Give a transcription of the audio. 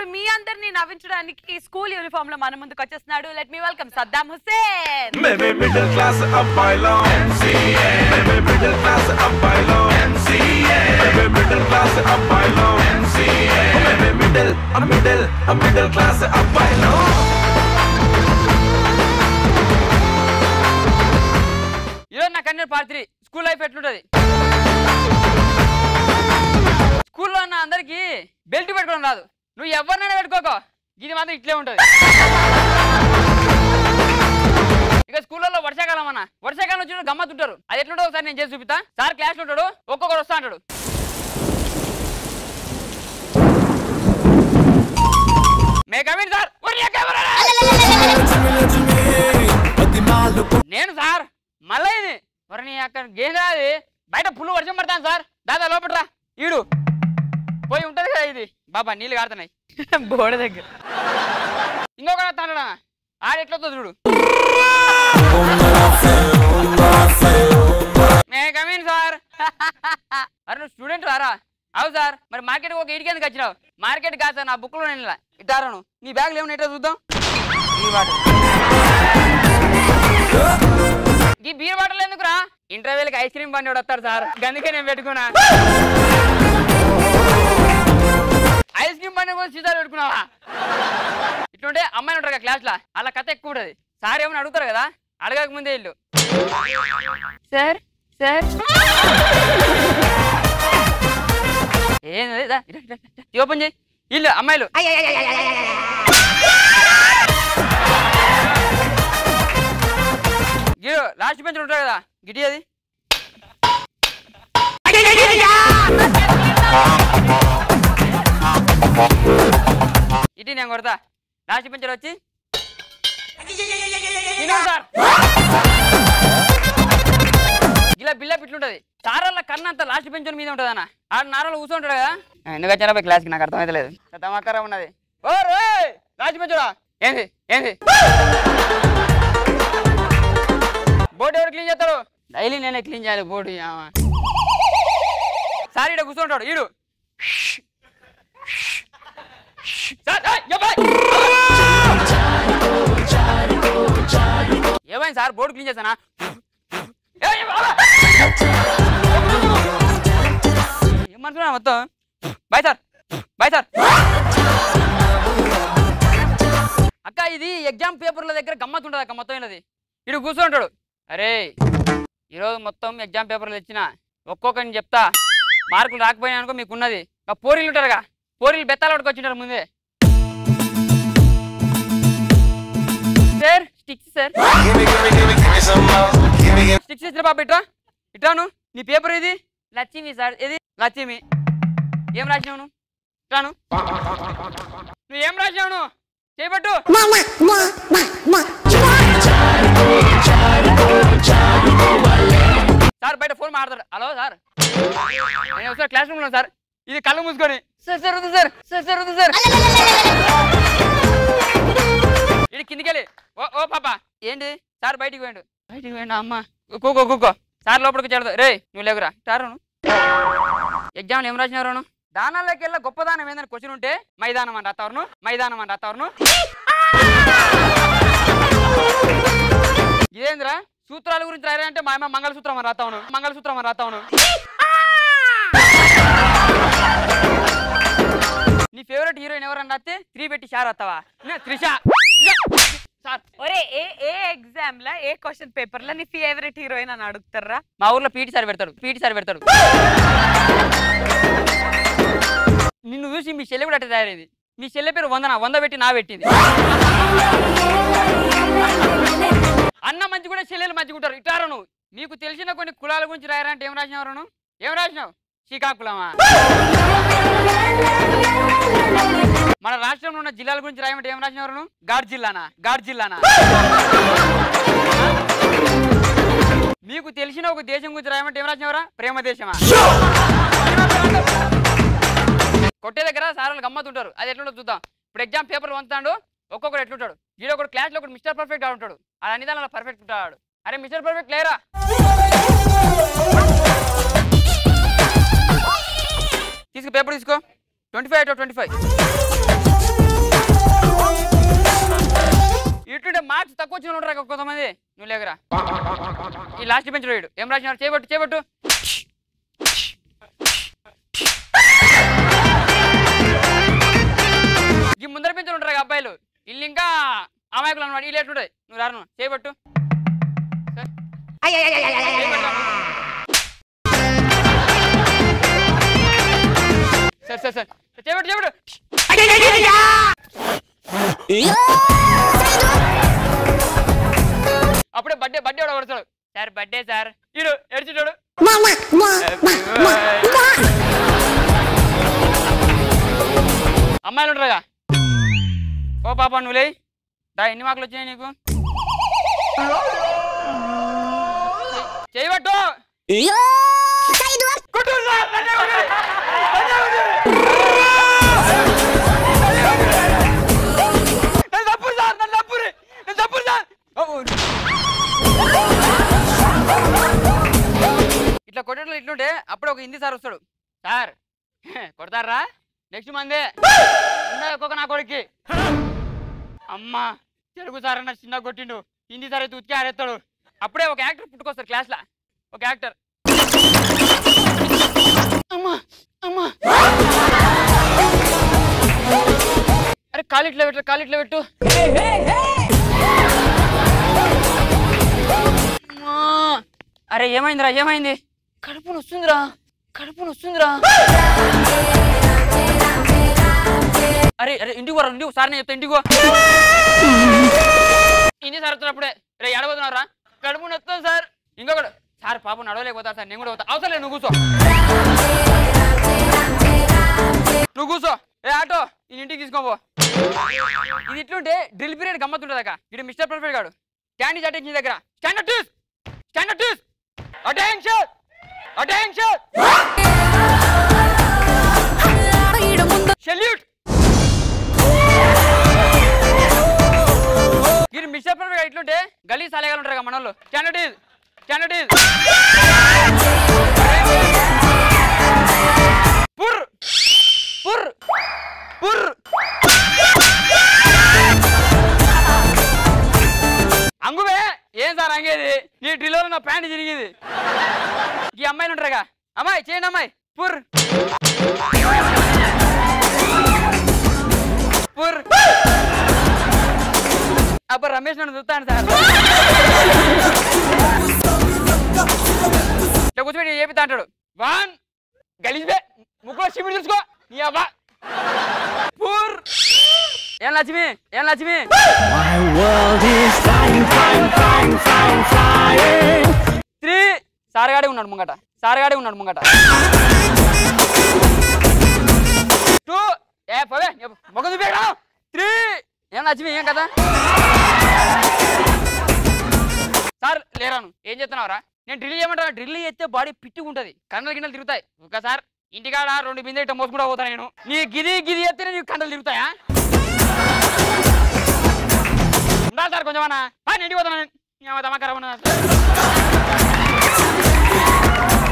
ఇప్పుడు మీ అందరినీ నవ్వించడానికి school uniform లో మన ముందుకు వచ్చేస్తున్నాడు let me welcome Saddam Hussein Maybe middle class up by law. MCA. Maybe middle class up by law. MCA. Maybe middle class up by law. MCA. Maybe middle, a middle, a middle class up by law. ఈరోజు నా కన్యర్ part three school life ఎట్లుంటది స్కూల్లో ఉన్న అందరికి belt పెట్టుకోవడం రాదు నువ్వు ఎవరినైనా పెట్టుకోకో ఇది మాత్రం ఇట్లే ఉంటది ఇక స్కూళ్ళలో వర్షాకాలం అన్న వర్షాకాలం వచ్చినప్పుడు గమ్మత్ ఉంటారు అది ఎట్లుంటుందో ఒకసారి నేను చేసి చూపిస్తా సార్ క్లాస్లో ఉంటాడు ఒక్కొక్కరు వస్తా అంటాడు మే కమిన్ సార్ ఒరియా కెమెరా నేను సార్ మళ్ళీ ఇది మరి నీ అక్కడ గేదె అది బయట పుల్లు వర్షం పడతాను సార్ దాదా లోపట్రా ఈడు పోయి ఉంటది కదా ఇది బాబా నీళ్ళు కాడుతున్నాయి బోర్డు దగ్గర ఇంకొక తండ్రా ఆడ ఎట్లొద్దు చూడు మే కమీన్ సార్ అరే నువ్వు స్టూడెంట్ రారా అవు సార్ మరి మార్కెట్ ఒక ఇడికి ఎందుకు వచ్చినావు మార్కెట్ కాదు సార్ నా బుక్లో నేను ఇలా ఇట్టారాను నీ బ్యాగ్లో ఏమన్నా ఎట్లా చూద్దాం ఈ బాటిల్ ఈ బీర్ బాటిల్ ఎందుకురా ఇంటర్వ్యూలకి ఐస్ క్రీమ్ బండి వాడు వస్తాడు సార్ అందుకే నేను పెట్టుకున్నా ఐస్ క్రీమ్ బండి కూడా సీసాలు పెట్టుకున్నావా ఇట్లుంటే అమ్మాయి ఉంటారు కదా క్లాస్లో అలా కథ ఎక్కువ ఉంటుంది సార్ ఏమైనా అడుగుతారు కదా అడగక ముందే ఇల్లు సార్ సార్ ఏంది దా, ఇరా, ఇరా, ఇరా. ఇది ఓపెన్ చేయి ఇల్లు అమ్మాయిలు గిడు లాస్ట్ బెంచ్ ఉంటారు కదా గిటి అది ఇటీ నేను కొడతా లాస్ట్ బెంచర్ వచ్చి తిను సార్ ఇలా బిల్లా ఇట్లుంటది సారాల కన్నా అంత లాస్ట్ బెంచ్ మీద ఉంటుంది అన్న ఆడ నారాలు కూర్చుంటాడు కదా ఎందుకు వచ్చారా పోయి క్లాస్కి నాకు అర్థమైతే లేదు తమాకరా ఉన్నది ఓ రే లాస్ట్ బెంచురా ఏంది ఏంది బోర్డు ఎవరు క్లీన్ చేస్తాడు డైలీ నేనే క్లీన్ చేయాలి బోర్డు ఆమె. సార్ ఈడ కూర్చుంటాడు ఈడు సార్, ఏయ్, ఏయ్, ఏమైంది సార్ బోర్డు క్లీన్ చేశానా ఏయ్, బాబా! ఏమనుకున్నా మొత్తం బాయ్ సార్ బాయ్ సార్ అక్క ఇది ఎగ్జామ్ పేపర్ల దగ్గర గమ్మత్ ఉంటుంది అక్క మొత్తం ఇది ఇడు కూర్చుంటాడు అరే ఈరోజు మొత్తం ఎగ్జామ్ పేపర్లు తెచ్చిన ఒక్కొక్కరిని చెప్తా మార్కులు రాకపోయినా అనుకో మీకు ఉన్నది ఇంకా పోరీలు ఉంటారుగా పోరీలు బెత్తాలు పట్టుకొచ్చింటారు ముందే సార్ స్టిక్స్ సార్ స్టిక్స్ ఇచ్చిన బాబు ఇట్రా ఇట్రాను నీ పేపర్ ఇది లక్ష్మి సార్ ఇది లక్ష్మి ఏం రాసినావు నువ్వు ఇట్రాను నువ్వు ఏం రాసినావు నువ్వు చేపట్టు సార్ బయట ఫోన్ మాట్లాడతాడు హలో సార్ నేను ఒకసారి క్లాస్ రూమ్లో సార్ ఇది కళ్ళు మూసుకొని సార్ సార్ వద్దు సార్ సార్ సార్ వద్దు సార్ ఇది కిందికెళ్ళి ఓ ఓ పాప ఏంటి సార్ బయటికి పోయిండు బయటికి పోయిండు అమ్మ కూకో కూకో సార్ లోపలికి చేడదు రే నువ్వు లేవురా సారు ఎగ్జామ్లు ఏం రాసినారు నువ్వు? దానాల్లోకి వెళ్ళా గొప్పదానం ఏందని క్వశ్చన్ ఉంటే మైదానం అని రాత్తారును మైదానం అని రాత్తారును ఇదేంద్రా సూత్రాల గురించి రాయరా అంటే మా అమ్మ మంగళసూత్రం అని రాతావును మంగళసూత్రం అని రాతావును నీ ఫేవరెట్ హీరోయిన్ ఎవరని రాస్తే త్రీ పెట్టి షార్ రాస్తావా నే, త్రిష యా! సార్ ఒరే ఏ ఏ ఎగ్జామ్ లా ఏ క్వశ్చన్ పేపర్ లా నీ ఫేవరెట్ హీరోయిన్ అని అడుగుతారా మా ఊర్లో పీటీ సార్ పెడతాడు పీటీ సార్ పెడతాడు నిన్ను చూసి మీ చెల్లె కూడా అట్ట తయారైంది మీ చెల్లె పేరు వందన వంద పెట్టి నా పెట్టింది అన్న మంచి కూడా చెల్లెలు మంచిగా ఉంటారు ఇటారా నువ్వు మీకు తెలిసిన కొన్ని కులాల గురించి రాయరంటే ఏం రాసినావు నువ్వు ఏం రాసినావు శ్రీకాకుళమా మన రాష్ట్రంలో ఉన్న జిల్లాల గురించి రాయమంటే ఏం రాసినావు నువ్వు గాడ్ జిల్లానా గాడ్ జిల్లానా మీకు తెలిసిన ఒక దేశం గురించి రాయమంటే ఏం రాసినవరా ప్రేమ దేశమా కొట్టే దగ్గర సారాలు గమ్మతుంటారు అది ఎట్లుంటో చూద్దాం ఇప్పుడు ఎగ్జామ్ పేపర్ వంతాడు ఒక్కొక్కడు ఎట్లుంటాడు వీడు ఒకటి క్లాస్లో ఒకటి మిస్టర్ పర్ఫెక్ట్ ఉంటాడు అది అన్ని దానిలో పర్ఫెక్ట్ ఉంటాడు అరే మిస్టర్ పర్ఫెక్ట్ లేరా తీసుకో పేపర్ తీసుకో ట్వంటీ ఫైవ్ ట్వంటీ ఫైవ్ ఇటుంటే మార్క్స్ తక్కువ వచ్చిన వాళ్ళు ఉంటారు కొంతమంది నువ్వు లేకరా ఈ లాస్ట్ బెంచ్ లో ఏం రాసినారు చేపట్టు చేపట్టు ఈ ముందర బెంచ్లు ఉంటారు కదా అబ్బాయిలు వీళ్ళు ఇంకా అమాయకులు అనమాట వీళ్ళు ఎట్లుంటాయి నువ్వు రాను చేపట్టు సార్. చేపట్టు. సార్ సార్ సార్ చేపట్టు చేపట్టు అప్పుడే బర్త్డే బర్త్డే కూడా కొడతాడు సార్ బర్త్డే సార్ ఇడు ఎడిచిటాడు అమ్మాయిలు ఉంటారుగా ఓ పాప నువ్వులే దా ఎన్ని మార్కులు వచ్చినాయి నీకు చేయబట్టు కొట్టు సార్, నన్నే కొట్టు. నన్నే కొట్టు. నన్ను తప్పురు సార్, నన్ను తప్పురు. నన్ను తప్పురు సార్. ఓ. ఇట్లా కొట్టేట్లు ఇట్లుంటే అప్పుడు ఒక హిందీ సార్ వస్తాడు సార్ కొడతారా నెక్స్ట్ మందే ఉన్నది ఒక్కొక్క నా కొడుక్కి అమ్మా తెలుగు సార్ అన్న చిన్న కొట్టిండు హిందీ సార్ అయితే ఉతికి ఆరేస్తాడు అప్పుడే ఒక యాక్టర్ పుట్టుకొస్తాడు క్లాస్లో ఒక యాక్టర్ అమ్మా అమ్మా అరే కాలిట్లో పెట్టు కాలిట్లో పెట్టు అమ్మా. అరే ఏమైందిరా ఏమైంది కడుపు నొస్తుందిరా కడుపు నొస్తుందిరా అరే అరే ఇంటికి పోరా ఇంటికి సార్ నేను చెప్తా ఇంటికి పో. ఇంటి సార్ వస్తున్నప్పుడే రే ఎడబోతున్నారా కడుపు నొస్తుంది సార్ ఇంకొకడు సార్ పాప నడవలేకపోతా సార్ నేను కూడా పోతా అవసరం లేదు నువ్వు కూర్చో నువ్వు కూర్చో ఏ ఆటో ఈ ఇంటికి తీసుకోపో ఇది ఇట్లుంటే డ్రిల్ పీరియడ్ గమ్మత్తుంటుంది అక్క ఇటు మిస్టర్ పర్ఫెక్ట్ గాడు క్యాండీ అటెన్షన్ దగ్గర stand at stand at attention attention salute ఇది మిస్టర్ పర్ఫెక్ట్ ఇట్లుంటే గలీ సాలేగాలు ఉంటారు కదా మనోళ్ళు స్టాండ్ అట్ స్టాండ్ అట్ పుర్ పుర్ పుర్ అంగువే ఏం సార్ అంగేది నీ డ్రిల్లో నా ప్యాంట్ తిరిగింది ఈ అమ్మాయిలు ఉంటారుగా అమ్మాయి చేయండి అమ్మాయి పుర్ పుర్ అప్పుడు రమేష్ నన్ను చూస్తాను సార్ ఇట్లా కూర్చోబెట్టి ఏపితా అంటాడు వన్ గలీజ్బే ముగ్గురు సిమెంట్ తీసుకో నీ అవ్వ పూర్ ఏం లక్ష్మి ఏం Lakshmi My world is flying, flying, flying, flying, flying. Three సారగాడే ఉన్నాడు ముంగట సారగాడే ఉన్నాడు ముంగట టూ ఏ పోవే మొగ చూపేడా త్రీ ఏం లక్ష్మి ఏం కదా సార్ లేరాను ఏం చేస్తున్నావురా నేను డ్రిల్ చేయమంటా డ్రిల్ చేస్తే బాడీ పిట్టుకుంటది కండలు గిన్నెలు తిరుగుతాయి ఒకసారి ఇంటికాడ రెండు బిందె ఇట్లా మోసుకుంటా పోతా నేను నీ గిది గిది ఎత్తేనే నీకు కండలు తిరుగుతాయా ఉండాలి సార్ కొంచెమన్నా ఆ, నేను ఇంటికి పోతాను నేను తమకరం